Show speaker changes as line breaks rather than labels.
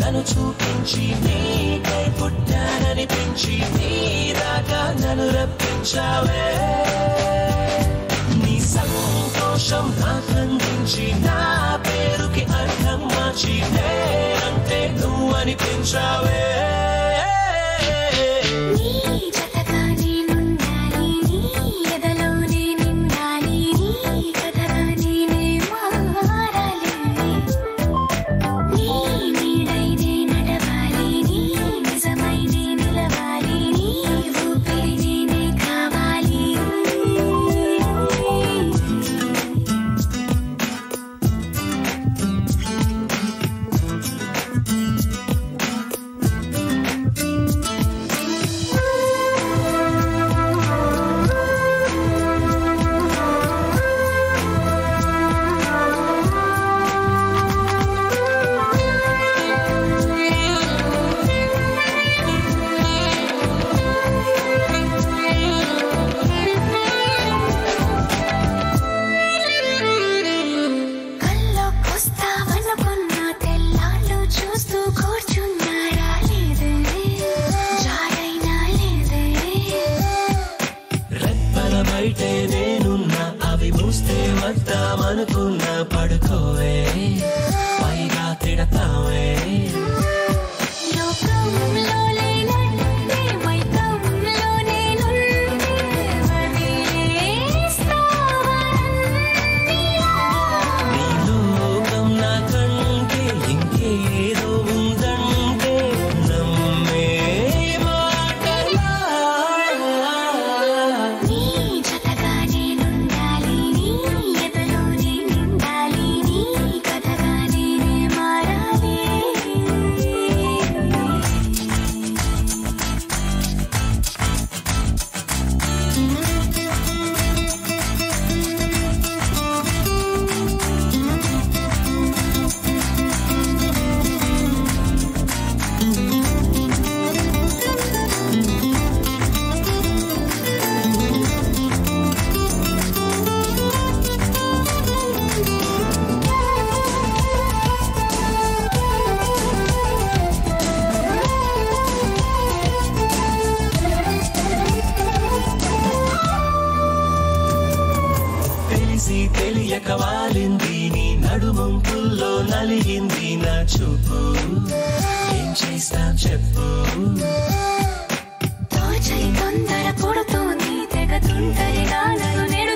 నన్ను చూపించి నీకై పుట్టాననిపించి నీ దాకా నన్ను రప్పించావే నీ సంతోషం నాకందించి నా పేరుకి అర్థం మార్చి అంటే నువ్వు అనిపించావే
నీ జతగా నేనుండాలి నీ ఎదలోనే నిండాలి నీ కథగా నేనే మారాలి నీ నీడై నే నడవాలి నీ నిజమై నే నిలవాలి నీ ఊపిరి నేనే కావాలి కల్లోకొస్తావనుకున్న తెల్లాళ్ళు చూస్తూ కూర్చున్నా రాలేదే జాడైనా లేదే
రెప్పల బయటే నేనున్నా అవి మూస్తే వద్దామనుకున్నా పడుకోవే పైగా తిడతావే
లోకంలో లేనట్టే మైకంలో నేనుంటే వదిలేస్తావా
నీ లోకం నాకంటే ఇంకేదో ఉందంటే నమ్మే మాటలా
నీ జతగా నేనుండాలి నీ ఎదలోనే నిండాలి నీ కథగా నేనే మారాలి
తెలిసి తెలియక వాలింది నీ నడుమంపుల్లో నలిగింది నా చూపు ఏం చేస్తాం చెప్పు
తోచని తొందర పుడుతోంది తెగ తుంటరిగా నన్ను నెడు